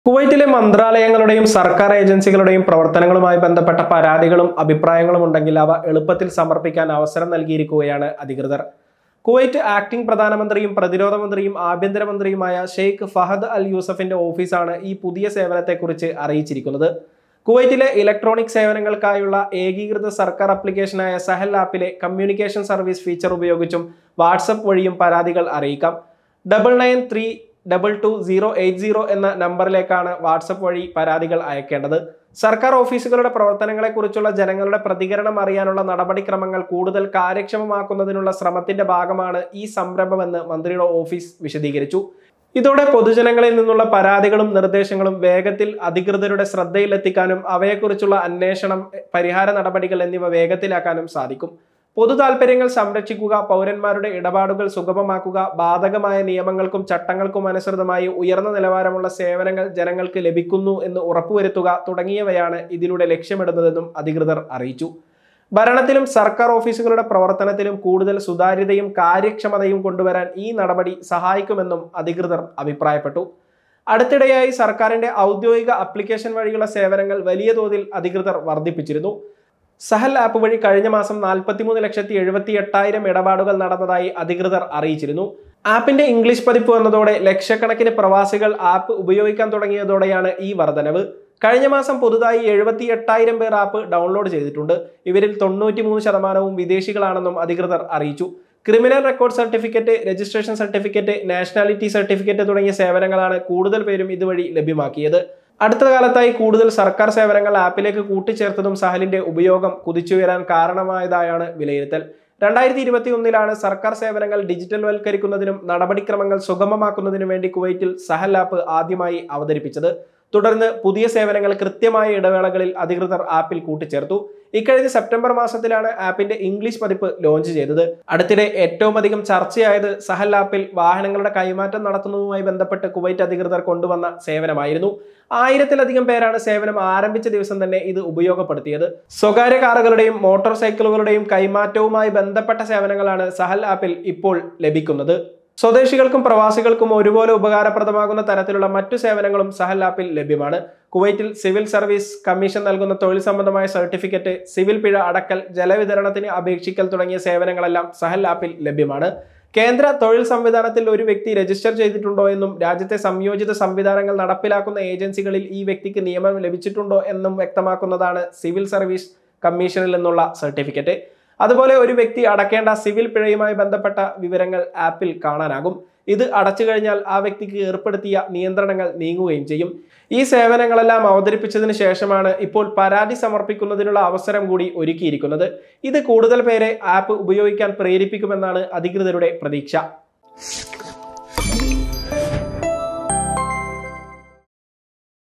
കുവൈറ്റിലെ മന്ത്രാലയങ്ങളുടെയും സർക്കാർ ഏജൻസികളുടെയും പ്രവർത്തനങ്ങളുമായി ബന്ധപ്പെട്ട പരാതികളും അഭിപ്രായങ്ങളും ഉണ്ടെങ്കിൽ അവ എളുപ്പത്തിൽ സമർപ്പിക്കാൻ അവസരം നൽകിയിരിക്കുകയാണ് അധികൃതർ കുവൈറ്റ് ആക്ടിംഗ് പ്രധാനമന്ത്രിയും പ്രതിരോധ മന്ത്രിയും ആഭ്യന്തരമന്ത്രിയുമായ ഷെയ്ഖ് ഫഹദ് അൽ യൂസഫിന്റെ ഓഫീസാണ് ഈ പുതിയ സേവനത്തെക്കുറിച്ച് അറിയിച്ചിരിക്കുന്നത് കുവൈറ്റിലെ ഇലക്ട്രോണിക് സേവനങ്ങൾക്കായുള്ള ഏകീകൃത സർക്കാർ ആപ്ലിക്കേഷനായ സഹൽ ആപ്പിലെ കമ്മ്യൂണിക്കേഷൻ സർവീസ് ഫീച്ചർ ഉപയോഗിച്ചും വാട്സപ്പ് വഴിയും പരാതികൾ അറിയിക്കാം double nine three double two zero eight zero എന്ന നമ്പറിലേക്കാണ് വാട്സപ്പ് വഴി പരാതികൾ അയക്കേണ്ടത് സർക്കാർ ഓഫീസുകളുടെ പ്രവർത്തനങ്ങളെക്കുറിച്ചുള്ള ജനങ്ങളുടെ പ്രതികരണം അറിയാനുള്ള നടപടിക്രമങ്ങൾ കൂടുതൽ കാര്യക്ഷമമാക്കുന്നതിനുള്ള ശ്രമത്തിന്റെ ഭാഗമാണ് ഈ സംരംഭമെന്ന് മന്ത്രിയുടെ ഓഫീസ് വിശദീകരിച്ചു ഇതോടെ പൊതുജനങ്ങളിൽ നിന്നുള്ള പരാതികളും നിർദ്ദേശങ്ങളും വേഗത്തിൽ അധികൃതരുടെ ശ്രദ്ധയിലെത്തിക്കാനും അവയെക്കുറിച്ചുള്ള അന്വേഷണം പരിഹാര നടപടികൾ എന്നിവ വേഗത്തിലാക്കാനും സാധിക്കും പൊതു താൽപര്യങ്ങൾ സംരക്ഷിക്കുക പൗരന്മാരുടെ ഇടപാടുകൾ സുഗമമാക്കുക ബാധകമായ നിയമങ്ങൾക്കും ചട്ടങ്ങൾക്കും അനുസൃതമായി ഉയർന്ന നിലവാരമുള്ള സേവനങ്ങൾ ജനങ്ങൾക്ക് ലഭിക്കുന്നു എന്ന് ഉറപ്പുവരുത്തുക തുടങ്ങിയവയാണ് ഇതിലൂടെ ലക്ഷ്യമിടുന്നതെന്നും അധികൃതർ അറിയിച്ചു ഭരണത്തിലും സർക്കാർ ഓഫീസുകളുടെ പ്രവർത്തനത്തിലും കൂടുതൽ സുതാര്യതയും കാര്യക്ഷമതയും കൊണ്ടുവരാൻ ഈ നടപടി സഹായിക്കുമെന്നും അധികൃതർ അഭിപ്രായപ്പെട്ടു അടുത്തിടെയായി സർക്കാരിന്റെ ഔദ്യോഗിക അപ്ലിക്കേഷൻ വഴിയുള്ള സേവനങ്ങൾ വലിയ തോതിൽ അധികൃതർ വർദ്ധിപ്പിച്ചിരുന്നു സഹൽ ആപ്പ് വഴി കഴിഞ്ഞ മാസം നാൽപ്പത്തിമൂന്ന് ലക്ഷത്തി എഴുപത്തി എട്ടായിരം ഇടപാടുകൾ നടന്നതായി അധികൃതർ അറിയിച്ചിരുന്നു ആപ്പിന്റെ ഇംഗ്ലീഷ് പതിപ്പ് വന്നതോടെ ലക്ഷക്കണക്കിന് പ്രവാസികൾ ആപ്പ് ഉപയോഗിക്കാൻ തുടങ്ങിയതോടെയാണ് ഈ വർധനവ് കഴിഞ്ഞ മാസം പുതുതായി എഴുപത്തി എട്ടായിരം പേർ ആപ്പ് ഡൗൺലോഡ് ചെയ്തിട്ടുണ്ട് ഇവരിൽ തൊണ്ണൂറ്റി മൂന്ന് ശതമാനവും വിദേശികളാണെന്നും അധികൃതർ അറിയിച്ചു criminal record certificate registration certificate nationality certificate തുടങ്ങിയ സേവനങ്ങളാണ് കൂടുതൽ പേരും ഇതുവഴി ലഭ്യമാക്കിയത് അടുത്ത കാലത്തായി കൂടുതൽ സർക്കാർ സേവനങ്ങൾ ആപ്പിലേക്ക് കൂട്ടിച്ചേർത്തതും സഹലിന്റെ ഉപയോഗം കുതിച്ചുയരാൻ കാരണമായതായാണ് വിലയിരുത്തൽ രണ്ടായിരത്തി ഇരുപത്തി ഒന്നിലാണ് സർക്കാർ സേവനങ്ങൾ ഡിജിറ്റൽ വൽക്കരിക്കുന്നതിനും നടപടിക്രമങ്ങൾ സുഗമമാക്കുന്നതിനും വേണ്ടി കുവൈറ്റിൽ സഹൽ ആപ്പ് ആദ്യമായി അവതരിപ്പിച്ചത് തുടർന്ന് പുതിയ സേവനങ്ങൾ കൃത്യമായ ഇടവേളകളിൽ അധികൃതർ ആപ്പിൽ കൂട്ടിച്ചേർത്തു ഇക്കഴിഞ്ഞ സെപ്റ്റംബർ മാസത്തിലാണ് ആപ്പിന്റെ ഇംഗ്ലീഷ് പതിപ്പ് ലോഞ്ച് ചെയ്തത് അടുത്തിടെ ഏറ്റവും അധികം ചർച്ചയായത് സഹൽ ആപ്പിൽ വാഹനങ്ങളുടെ കൈമാറ്റം നടത്തുന്നതുമായി ബന്ധപ്പെട്ട് കുവൈറ്റ് അധികൃതർ കൊണ്ടുവന്ന സേവനമായിരുന്നു ആയിരത്തിലധികം പേരാണ് സേവനം ആരംഭിച്ച ദിവസം തന്നെ ഇത് ഉപയോഗപ്പെടുത്തിയത് സ്വകാര്യ കാറുകളുടെയും മോട്ടോർ സൈക്കിളുകളുടെയും കൈമാറ്റവുമായി ബന്ധപ്പെട്ട സേവനങ്ങളാണ് സഹൽ ആപ്പിൽ ഇപ്പോൾ ലഭിക്കുന്നത് സ്വദേശികൾക്കും പ്രവാസികൾക്കും ഒരുപോലെ ഉപകാരപ്രദമാകുന്ന തരത്തിലുള്ള മറ്റു സേവനങ്ങളും സഹൽ ആപ്പിൽ ലഭ്യമാണ് കുവൈറ്റിൽ സിവിൽ സർവീസ് കമ്മീഷൻ നൽകുന്ന തൊഴിൽ സംബന്ധമായ സർട്ടിഫിക്കറ്റ് സിവിൽ പിഴ അടക്കൽ ജലവിതരണത്തിന് അപേക്ഷിക്കൽ തുടങ്ങിയ സേവനങ്ങളെല്ലാം സഹൽ ആപ്പിൽ ലഭ്യമാണ് കേന്ദ്ര തൊഴിൽ സംവിധാനത്തിൽ ഒരു വ്യക്തി രജിസ്റ്റർ ചെയ്തിട്ടുണ്ടോ എന്നും രാജ്യത്തെ സംയോജിത സംവിധാനങ്ങൾ നടപ്പിലാക്കുന്ന ഏജൻസികളിൽ ഈ വ്യക്തിക്ക് നിയമനം ലഭിച്ചിട്ടുണ്ടോ എന്നും വ്യക്തമാക്കുന്നതാണ് സിവിൽ സർവീസ് കമ്മീഷനിൽ നിന്നുള്ള സർട്ടിഫിക്കറ്റ് അതുപോലെ ഒരു വ്യക്തി അടക്കേണ്ട സിവിൽ പിഴയുമായി ബന്ധപ്പെട്ട വിവരങ്ങൾ ആപ്പിൽ കാണാനാകും ഇത് അടച്ചു കഴിഞ്ഞാൽ ആ വ്യക്തിക്ക് ഏർപ്പെടുത്തിയ നിയന്ത്രണങ്ങൾ നീങ്ങുകയും ചെയ്യും ഈ സേവനങ്ങളെല്ലാം അവതരിപ്പിച്ചതിന് ശേഷമാണ് ഇപ്പോൾ പരാതി സമർപ്പിക്കുന്നതിനുള്ള അവസരം കൂടി ഒരുക്കിയിരിക്കുന്നത് ഇത് കൂടുതൽ പേരെ ആപ്പ് ഉപയോഗിക്കാൻ പ്രേരിപ്പിക്കുമെന്നാണ് അധികൃതരുടെ പ്രതീക്ഷ